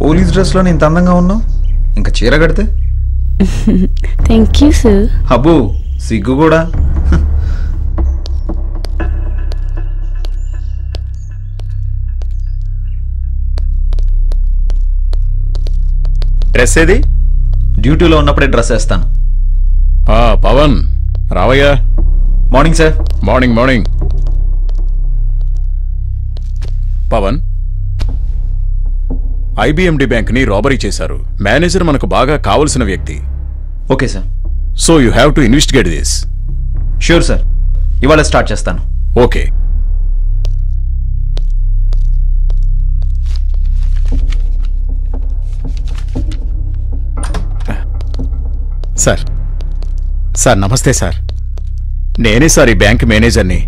police డ్రెస్లో ఇంత అందంగా ఉన్నావు ఇంకా చీర కడితే థ్యాంక్ యూ సార్ అబ్బు సిగ్గు కూడా డ్రెస్ ఏది డ్యూటీలో ఉన్నప్పుడే డ్రెస్ వేస్తాను ఆ, పవన్ రావయ్యా morning sir morning morning Pavan IBMD బ్యాంక్ని రాబరీ చేశారు మేనేజర్ మనకు బాగా కావలసిన వ్యక్తి okay sir so you have to investigate this sure sir ఇవాళ స్టార్ట్ చేస్తాను ఓకే సార్ సార్ నమస్తే సార్ నేనే సార్ ఈ బ్యాంక్ మేనేజర్ని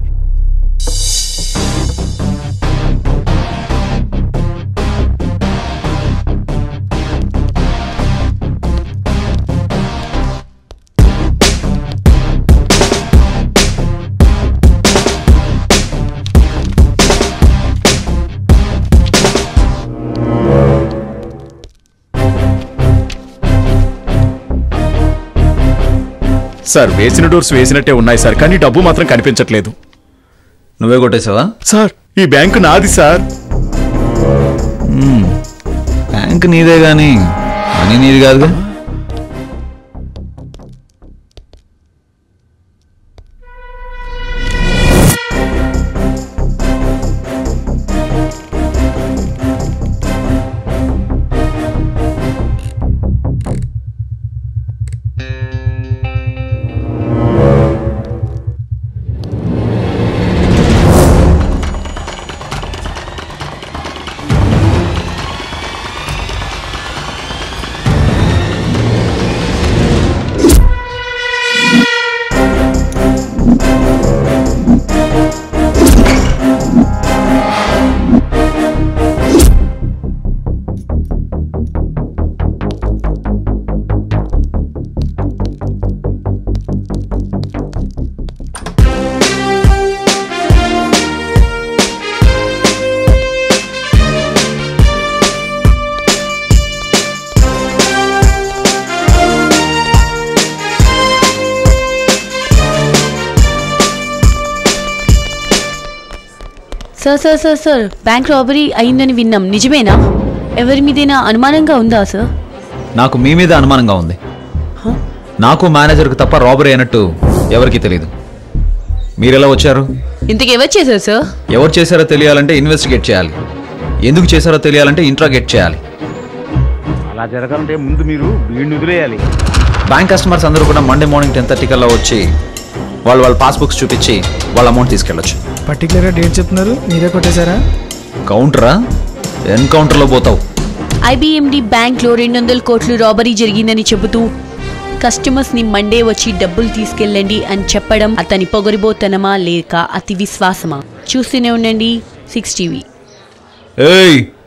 సార్ వేసిన డోర్స్ వేసినట్టే ఉన్నాయి సార్ కానీ డబ్బు మాత్రం కనిపించట్లేదు నువ్వే కొట్టేసావా సార్ ఈ బ్యాంకు నాది సార్ బ్యాంక్ నీదే కానీ మనీ నీది కాదుగా sir sir sir sir bank robbery అయిందని విన్నాం నిజమేనా ఎవరి మీదైనా అనుమానంగా ఉందా సార్ నాకు మీ మీద అనుమానంగా ఉంది నాకు మేనేజర్కి తప్ప రాబరీ అయినట్టు ఎవరికీ తెలియదు మీరెలా వచ్చారు ఇంతకు ఎవరు చేశారు సార్ ఎవరు చేశారో తెలియాలంటే ఇన్వెస్టిగేట్ చేయాలి ఎందుకు చేశారో తెలియాలంటే ఇంట్రాగేట్ చేయాలి అలా జరగాలంటే ముందు మీరు వీడిని వదిలేయాలి బ్యాంక్ కస్టమర్స్ అందరూ కూడా మండే మార్నింగ్ టెన్ థర్టీ కల్లా వచ్చి వాళ్ళు వాళ్ళ పాస్బుక్స్ చూపించి వాళ్ళ అమౌంట్ తీసుకెళ్ళొచ్చు పర్టికులర్గా డేట్ చెప్తున్నారు మీరే కొట్టేశారా కౌంటరా ఎన్కౌంటర్లో పోతావు ఐబిఎండి బ్యాంక్లో రెండు వందల కోట్లు రాబరీ జరిగిందని చెబుతూ కస్టమర్స్ని మండే వచ్చి డబ్బులు తీసుకెళ్ళండి అని చెప్పడం అతని పొగరిబోతనమా లేక అతి విశ్వాసమా చూస్తూనే ఉండండి సిక్స్ టీవీ ఏయ్